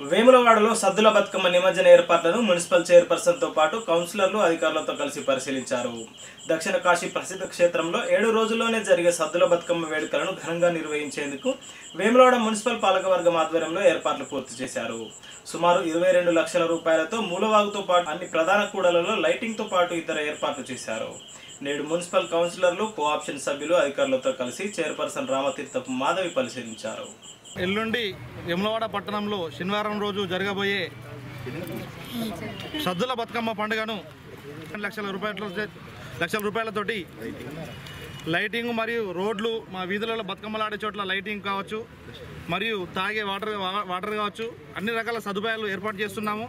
వేములవాడలో సద్దుల బతుకమ్మ నిమజ్జన ఏర్పాట్లను మున్సిపల్ చైర్పర్సన్తో పాటు కౌన్సిలర్లు అధికారులతో కలిసి పరిశీలించారు దక్షిణ కాశీ ప్రసిద్ధ క్షేత్రంలో ఏడు రోజుల్లోనే జరిగే సద్దుల బతుకమ్మ వేడుకలను ఘనంగా నిర్వహించేందుకు వేములవాడ మున్సిపల్ పాలకవర్గం ఆధ్వర్యంలో ఏర్పాట్లు పూర్తి చేశారు సుమారు ఇరవై రెండు లక్షల రూపాయలతో మూలవాగుతో పాటు అన్ని ప్రధాన కూడలలో లైటింగ్తో పాటు ఇతర ఏర్పాట్లు చేశారు నేడు మున్సిపల్ కౌన్సిలర్లు కోఆప్షన్ సభ్యులు అధికారులతో కలిసి చైర్పర్సన్ రామతీర్థపు మాధవి పరిశీలించారు ఎల్లుండి యములవాడ పట్టణంలో శనివారం రోజు జరగబోయే సద్దుల బతుకమ్మ పండుగను రెండు లక్షల రూపాయల లక్షల రూపాయలతోటి లైటింగ్ మరియు రోడ్లు మా వీధులలో బతుకమ్మలాడే చోట్ల లైటింగ్ కావచ్చు మరియు తాగే వాటర్ వాటర్ కావచ్చు అన్ని రకాల సదుపాయాలు ఏర్పాటు చేస్తున్నాము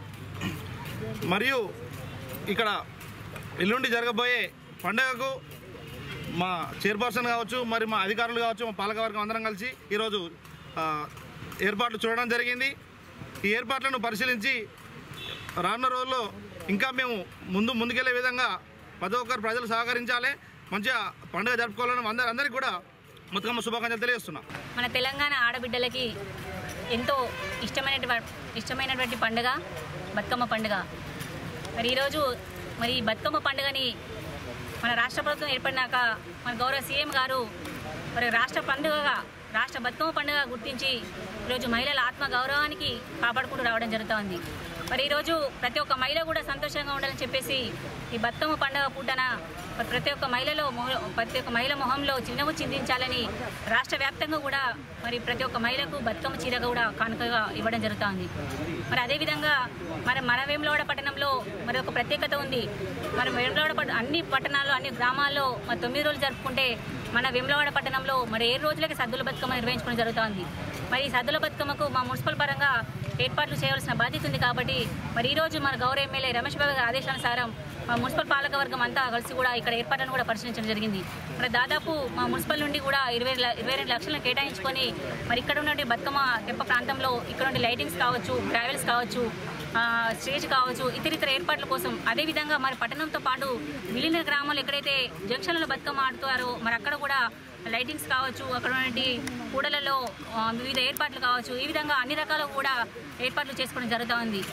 మరియు ఇక్కడ ఎల్లుండి జరగబోయే పండుగకు మా చైర్పర్సన్ కావచ్చు మరి మా అధికారులు కావచ్చు మా పాలకవర్గం అందరం కలిసి ఈరోజు ఆ, ఏర్పాట్లు చూడడం జరిగింది ఈ ఏర్పాట్లను పరిశీలించి రానున్న రోజుల్లో ఇంకా మేము ముందు ముందుకెళ్లే విధంగా ప్రతి ఒక్కరు ప్రజలు సహకరించాలి మంచిగా పండుగ జరుపుకోవాలని అందరి అందరికీ కూడా బతుకమ్మ శుభాకాంక్షలు తెలియజేస్తున్నాం మన తెలంగాణ ఆడబిడ్డలకి ఎంతో ఇష్టమైన ఇష్టమైనటువంటి పండుగ బతుకమ్మ పండుగ మరి ఈరోజు మరి ఈ బతుకమ్మ పండుగని మన రాష్ట్ర ప్రభుత్వం ఏర్పడినాక మన గౌరవ సీఎం గారు మరి రాష్ట్ర పండుగగా రాష్ట్ర బతుకమ్మ పండుగ గుర్తించి ఈరోజు మహిళల ఆత్మ గౌరవానికి కాపాడుకుంటూ రావడం జరుగుతోంది మరి ఈరోజు ప్రతి ఒక్క మహిళ కూడా సంతోషంగా ఉండాలని చెప్పేసి ఈ బతుకమ్మ పండుగ పూటన మరి ప్రతి ఒక్క మహిళలో మొహ- ప్రతి ఒక్క మహిళ మొహంలో చిన్నము చిందించాలని రాష్ట్ర వ్యాప్తంగా కూడా మరి ప్రతి ఒక్క మహిళకు బతుకమ్మ చీర కూడా కానుకగా ఇవ్వడం జరుగుతోంది మరి అదేవిధంగా మరి మన వేములవాడ పట్టణంలో మరి ఒక ప్రత్యేకత ఉంది మరి వేములవాడ పట్ట అన్ని పట్టణాల్లో అన్ని గ్రామాల్లో మరి తొమ్మిది రోజులు జరుపుకుంటే మన వేములవాడ పట్టణంలో మరి ఏడు రోజులకి సద్దుల బతుకమ్మ నిర్వహించుకోవడం జరుగుతోంది మరి ఈ సద్దుల బతుకమ్మకు మా మున్సిపల్ పరంగా ఏర్పాట్లు చేయవలసిన బాధ్యత ఉంది కాబట్టి మరి ఈ రోజు మన గౌరవ ఎమ్మెల్యే రమేష్ బాబు గారి ఆదేశానుసారం మా మున్సిపల్ పాలక వర్గం అంతా కలిసి కూడా ఇక్కడ ఏర్పాట్లను కూడా పరిశీలించడం జరిగింది మరి దాదాపు మా మున్సిపల్ నుండి కూడా ఇరవై ల- ఇరవై రెండు లక్షలను కేటాయించుకొని మరి ఇక్కడ ఉన్నటువంటి బతుకమ్మ తెప్ప ప్రాంతంలో ఇక్కడ నుండి లైటింగ్స్ కావచ్చు ట్రావెల్స్ కావచ్చు ఆ, స్టేజ్ కావచ్చు ఇతర ఇతర ఏర్పాట్ల కోసం అదేవిధంగా మరి పట్టణంతో పాటు విలీన గ్రామాలు ఎక్కడైతే జంక్షన్లలో బతుకమ్మ ఆడుతారో మరి అక్కడ కూడా లైటింగ్స్ కావచ్చు అక్కడ ఉన్నటువంటి కూడలలో ఆ, వివిధ ఏర్పాట్లు కావచ్చు ఈ విధంగా అన్ని రకాల కూడా ఏర్పాట్లు చేసుకోవడం జరుగుతూ ఉంది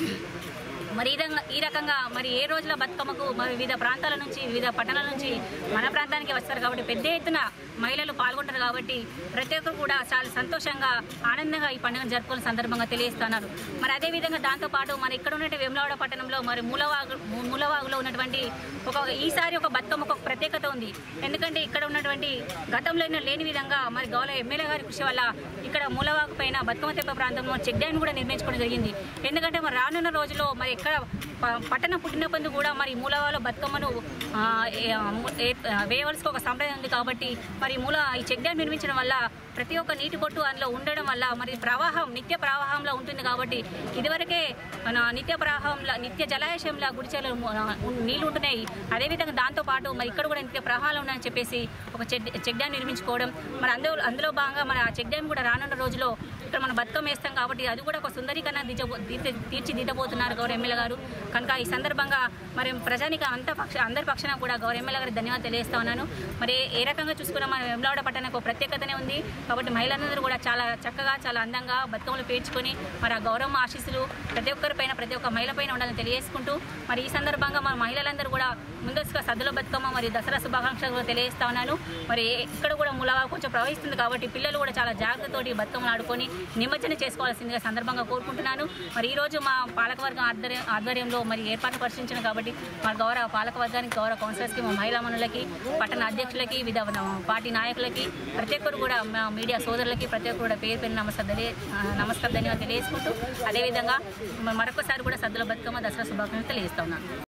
మరి ఈ విధంగా ఈ రకంగా మరి ఏ రోజుల బతుకమ్మకు మరి వివిధ ప్రాంతాల నుంచి వివిధ పట్టణాల నుంచి మన ప్రాంతానికి వస్తారు కాబట్టి పెద్ద ఎత్తున మహిళలు పాల్గొంటారు కాబట్టి ప్రతి ఒక్కరు కూడా చాలా సంతోషంగా ఆనందంగా ఈ పండుగను జరుపుకునే సందర్భంగా తెలియజేస్తున్నారు మరి అదేవిధంగా దాంతోపాటు మరి ఇక్కడ ఉన్నటువంటి వేములవాడ పట్టణంలో మరి మూలవాగు మూలవాగులో ఉన్నటువంటి ఒక ఈసారి ఒక బతుకమ్మకు ఒక ప్రత్యేకత ఉంది ఎందుకంటే ఇక్కడ ఉన్నటువంటి గతంలో ఎన్నో లేని విధంగా మరి గౌరవ ఎమ్మెల్యే గారి కృషి వల్ల ఇక్కడ మూలవాగు పైన బతుకమ్మ తెప్ప ప్రాంతంలో చెక్ డ్యామ్ కూడా నిర్మించుకోవడం జరిగింది ఎందుకంటే మరి రానున్న రోజుల్లో మరి ఎక్కడ ప- పట్టణ పుట్టినప్పుడు కూడా మరి మూలవాలో బతుకమ్మను ఆ, ఏ- ఏ- వేయవలసిన ఒక సంప్రదాయం ఉంది కాబట్టి మరి మూల ఈ చెక్ డ్యామ్ నిర్మించడం వల్ల ప్రతి ఒక్క నీటి బొట్టు అందులో ఉండడం వల్ల మరి ప్రవాహం నిత్య ప్రవాహంలో ఉంటుంది కాబట్టి ఇదివరకే మన నిత్య ప్రవాహంలో నిత్య జలాశయంలో గుడిచెలు నీళ్లు ఉంటున్నాయి అదేవిధంగా దాంతో పాటు మరి ఇక్కడ కూడా నిత్య ప్రవాహాలు ఉన్నాయని చెప్పేసి ఒక చెక్ చెక్ డ్యామ్ నిర్మించుకోవడం మరి అందులో అందులో భాగంగా మన ఆ చెక్ డ్యామ్ కూడా రానున్న రోజులో ఇక్కడ మనం బతుకమ్మ వేస్తాం కాబట్టి అది కూడా ఒక సుందరీకరణ దిశ తీర్చి తీర్చిదిద్దబోతున్నారు గౌరవ ఎమ్మెల్యే గారు కనుక ఈ సందర్భంగా మరి ప్రజానికి అంత పక్ష అందరి పక్షాన కూడా గౌరవ ఎమ్మెల్యే గారికి ధన్యవాదాలు తెలియజేస్తా ఉన్నాను మరి ఏ రకంగా చూసుకున్నా మన వెమ్లవాడ పట్టణానికి ఒక ప్రత్యేకతనే ఉంది కాబట్టి మహిళలందరూ కూడా చాలా చక్కగా చాలా అందంగా బతుకమ్మలు పేర్చుకొని మరి ఆ గౌరవ ఆశీస్సులు ప్రతి ఒక్కరి పైన ప్రతి ఒక్క మహిళ పైన ఉండాలని తెలియజేసుకుంటూ మరి ఈ సందర్భంగా మన మహిళలందరూ కూడా ముందస్తుగా సద్దుల బతుకమ్మ మరియు దసరా శుభాకాంక్షలు కూడా తెలియజేస్తా ఉన్నాను మరి ఇక్కడ కూడా ములగా కొంచెం ప్రవహిస్తుంది కాబట్టి పిల్లలు కూడా చాలా జాగ్రత్తతోటి బతుకమ్మలు ఆడుకొని నిమజ్జనం చేసుకోవాల్సిందిగా సందర్భంగా కోరుకుంటున్నాను మరి ఈ రోజు మా పాలకవర్గం ఆధ్వర్యం ఆధ్వర్యంలో మరి ఏర్పాట్లు పరిశీలించిన కాబట్టి మా గౌరవ పాలకవర్గానికి గౌరవ కౌన్సిలర్స్కి మా మహిళా మనులకి పట్టణ అధ్యక్షులకి వివిధ పార్టీ నాయకులకి ప్రతి ఒక్కరు కూడా మా మీడియా సోదరులకి ప్రతి ఒక్కరు కూడా పేరు పేరు నమస్కారం తెలియ నమస్కారం ధన్యవాదాలు తెలియజేసుకుంటూ అదేవిధంగా మరొకసారి కూడా సద్దుల బతుకమ్మ దసరా శుభాకాంక్షలు తెలియజేస్తా ఉన్నాను